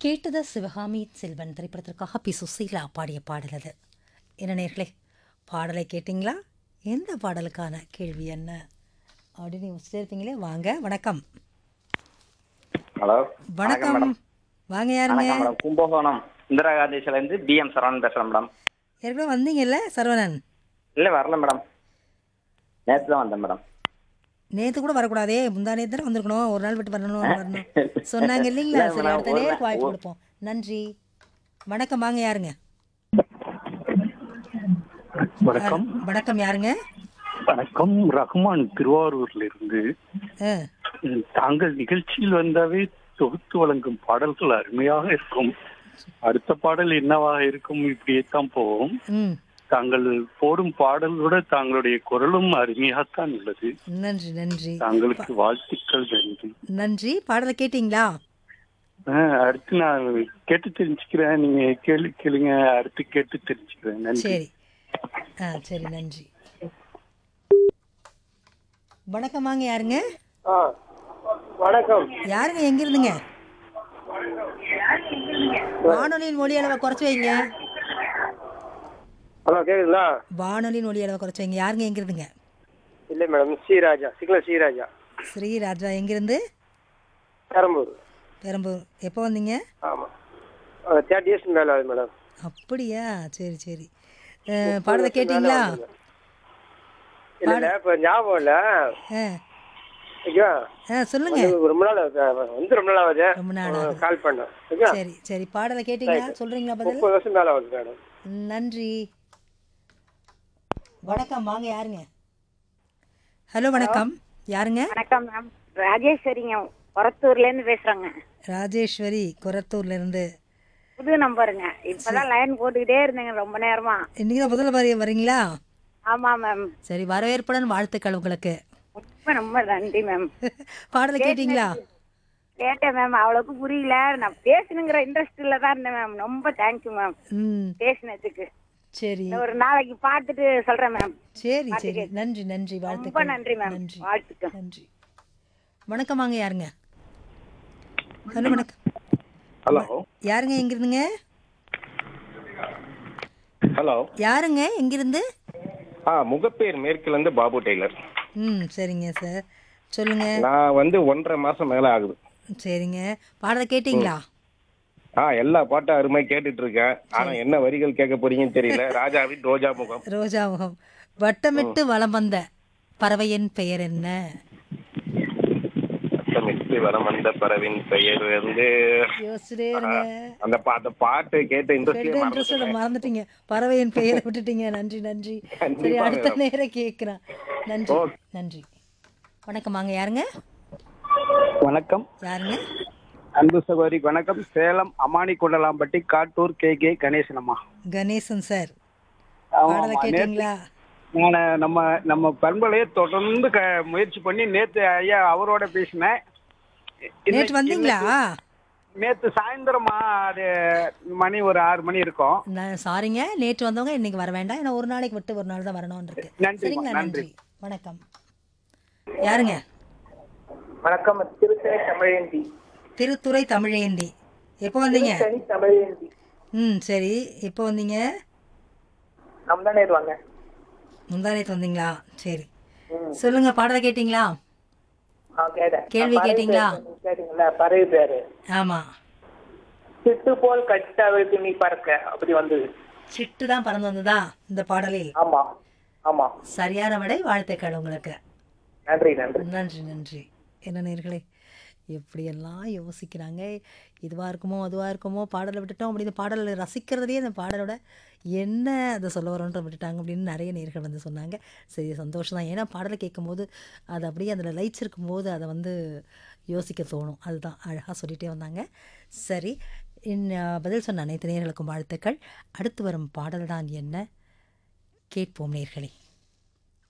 கேட்டது சிவகாமி செல்வன் திரைப்படத்திற்காக பி சுசீலா பாடிய பாடல் அது என்ன நேர்களே பாடலை கேட்டிங்களா எந்த பாடலுக்கான கேள்வி என்ன அப்படின்னு யோசிச்சுட்டே இருப்பீங்களே வாங்க வணக்கம் ஹலோ வணக்கம் வாங்க யாருங்க வணக்கம் மேடம் கும்பகோணம் இந்திரா காந்தி சிலேருந்து பிஎம் சரவணன் பேசுகிறேன் மேடம் ஏற்கனவே வந்தீங்கல்ல சரவணன் இல்லை வரல மேடம் நேற்று தான் வந்தேன் மேடம் நேற்று கூட வரக்கூடாதே முந்தா நேற்று தானே வந்திருக்கணும் ஒரு நாள் விட்டு வரணும் வரணும் சொன்னாங்க இல்லைங்களா இல்ல சரி மேடம், அடுத்த ஒரு நேருக்கு நா- வாய்ப்பு ஒரு- கொடுப்போம் நன்றி வணக்கம் வாங்க யாருங்க வணக்கம் வணக்கம் யாருங்க வணக்கம் ரஹ்மான் திருவாரூர்ல இருந்து ஆ ம், தாங்கள் நிகழ்ச்சியில் வந்தாவே தொகுத்து வழங்கும் பாடல்கள் அருமையாக இருக்கும் அடுத்த பாடல் என்னவாக இருக்கும் இப்படியே தான் போவோம் ம் தாங்கள் போடும் பாடலோட தாங்களுடைய குரலும் அருமையாகத்தான் உள்ளது நன்றி நன்றி தாங்களுக்கு வாழ்த்துக்கள் நன்றி நன்றி பாடலை கேட்டிங்களா ஆ, அடுத்து நான் கேட்டு தெரிஞ்சுக்கிறேன் நீங்க கேள்வி கேளுங்க அடுத்து கேட்டு தெரிஞ்சுக்கிறேன் நன்றி சரி ஆ சரி நன்றி வணக்கம் வாங்க யாருங்க ஆ வணக்கம் யாருங்க எங்க இருந்துங்க வானொலியின் ஒலி அளவை குறைச்சு வைங்க ஹலோ கேக்குதுங்களா வானொலியின் ஒலி அளவை குறைச்சு வைங்க யாருங்க எங்க இருந்துங்க இல்லை மேடம் ஸ்ரீராஜா சிக்ல ஸ்ரீராஜா ஸ்ரீராஜா எங்கிருந்து பெரம்பூர் பெரம்பூர் எப்போ வந்தீங்க ஆமாம் தேர்ட்டி இயர்ஸ் மேலே ஆகுது மேடம் அப்படியா சரி சரி அஹ், பாடலை கேட்டிங்களா இல்லை இல்லை இப்போ ஞாபகம் இல்லை ஆ ஓகே ஆ சொல்லுங்க ரொம்ப நாள் ஆகுது. வந்து ரொம்ப நாள் ஆகுது ரொம்ப நாள் ஆகுது. கால் பண்ணேன் ஓகே சரி சரி பாடலை கேட்டிங்களா சொல்றீங்களா பதில் முப்பது வருஷம் மேலே ஆகுது மேடம் நன்றி வணக்கம் வாங்க யாருங்க ஹலோ வணக்கம் யாருங்க வணக்கம் மேம் ராஜேஸ்வரிங்க கொரத்தூர்ல இருந்து பேசுறேங்க ராஜேஸ்வரி கொரத்தூர்ல இருந்து புது நம்பருங்க இப்பதான் லைன் போட்டுக்கிட்டே இருந்தேங்க ரொம்ப நேரமா இன்னைக்கு தான் முதல்ல வர வரீங்களா ஆமா மேம் சரி வரவேற்புடன் வாழ்த்துக்கள் உங்களுக்கு ரொம்ப ரொம்ப நன்றி மேம் பாடலை கேட்டிங்களா கேட்டேன் மேம் அவ்வளவுக்கு புரியல நான் பேசணுங்கிற இன்ட்ரெஸ்ட்ல தான் இருந்தேன் மேம் ரொம்ப தேங்க்யூ மேம் ம் பேசினதுக்கு சரி இந்த ஒரு நாளைக்கு பார்த்துட்டு சொல்றேன் மேம் சரி சரி நன்றி நன்றி ரொம்ப வாழ்த்துக்கள் நன்றி மேம் நன்றி வாழ்த்துக்கள் நன்றி வணக்கம் வாங்க யாருங்க ஹலோ வணக்கம் ஹலோ யாருங்க எங்கிருந்துங்க ஹலோ யாருங்க எங்கிருந்து ஆ முகப்பேர் மேற்குல இருந்து பாபு டெய்லர் ம் சரிங்க சார் சொல்லுங்க நான் வந்து ஒன்றரை மாசம் மேல ஆகுது சரிங்க பாடலை கேட்டிங்களா ஆ எல்லா பாட்டும் அருமை கேட்டுட்டு இருக்கேன் ஆனா என்ன வரிகள் கேட்க போறீங்கன்னு தெரியல ராஜாவின் ரோஜா முகம் ரோஜா முகம் வட்டமிட்டு வலம் வந்த பறவையின் பெயர் என்ன சத்தமிட்டு வரம் வந்த பறவின் பெயர் வந்து யோசிச்சுட்டே இருங்க அந்த பா- அந்த பாட்டு கேட்ட கேட்ட இன்ட்ரெஸ்ட் இன்ட்ரெஸ்ட் மறந்துட்டீங்க பறவையின் பெயரை விட்டுட்டீங்க நன்றி நன்றி சரி கண்டிப்பா அடுத்த மேடம். நேரம் கேட்குறேன் நன்றி நன்றி வணக்கம் வாங்க யாருங்க வணக்கம் யாருங்க அன்பு சகோதரி வணக்கம் சேலம் அமானி குண்டலாம்பட்டி காட்டூர் கே கே கணேசனம்மா கணேசன் சார் ஆமா, பாடலை ஆமா. கேட்டீங்களா நான் நம்ம நம்ம பண்பலையே தொடர்ந்து க முயற்சி பண்ணி நேத்து ஐயா அவரோட பேசினேன் இன்னைக்கு- நேற்று வந்தீங்களா நேத்து சாயந்தரமா அது மணி ஒரு ஆறு மணி இருக்கும் நான் சாரிங்க நேற்று வந்தவங்க இன்னைக்கு வர வேண்டாம் ஏன்னா ஒரு நாளைக்கு விட்டு ஒரு நாள் தான் வரணும்னு இருக்கு நன்றிம்மா, சரிங்களா நன்றி. நன்றி வணக்கம் யாருங்க வணக்கம் திருத்தணி தமிழேந்தி திருத்துறை தமிழேந்தி எப்போ வந்தீங்க தமிழேந்தி ம் சரி எப்போ வந்தீங்க நம்ம தான் நேற்று வாங்க முந்தானேத்து வந்தீங்களா சரி சொல்லுங்க பாடலை கேட்டிங்களா கேட்டேன் கேள்வி கேட்டிங்களா கேட்டீங்களா பறவை பேரு ஆமா சிட்டு போல் கட்டாவிற்கு நீ பறக்க அப்படி வந்தது சிட்டு தான் பறந்து வந்ததா இந்த பாடலில் ஆமா ஆமா சரியான விடை வாழ்த்துக்கள் உங்களுக்கு நன்றி நன்றி நன்றி நன்றி என்ன நேர்களே எப்படியெல்லாம் யோசிக்கிறாங்க இதுவாக இருக்குமோ அதுவாக இருக்குமோ பாடலை விட்டுட்டோம் அப்படின்னு பாடலை ரசிக்கிறதுலேயே அந்த பாடலோட என்ன அதை சொல்ல வரோன்ற விட்டுட்டாங்க அப்படின்னு நிறைய நேர்கள் வந்து சொன்னாங்க சரி சந்தோஷம் தான் ஏன்னா பாடலை கேட்கும்போது அது அப்படியே அதில் லைட்ஸ் இருக்கும்போது அதை வந்து யோசிக்க தோணும் அதுதான் அழகாக சொல்லிகிட்டே வந்தாங்க சரி இன் பதில் சொன்ன அனைத்து நேர்களுக்கும் வாழ்த்துக்கள் அடுத்து வரும் பாடல் தான் என்ன கேட்போம் நேர்களே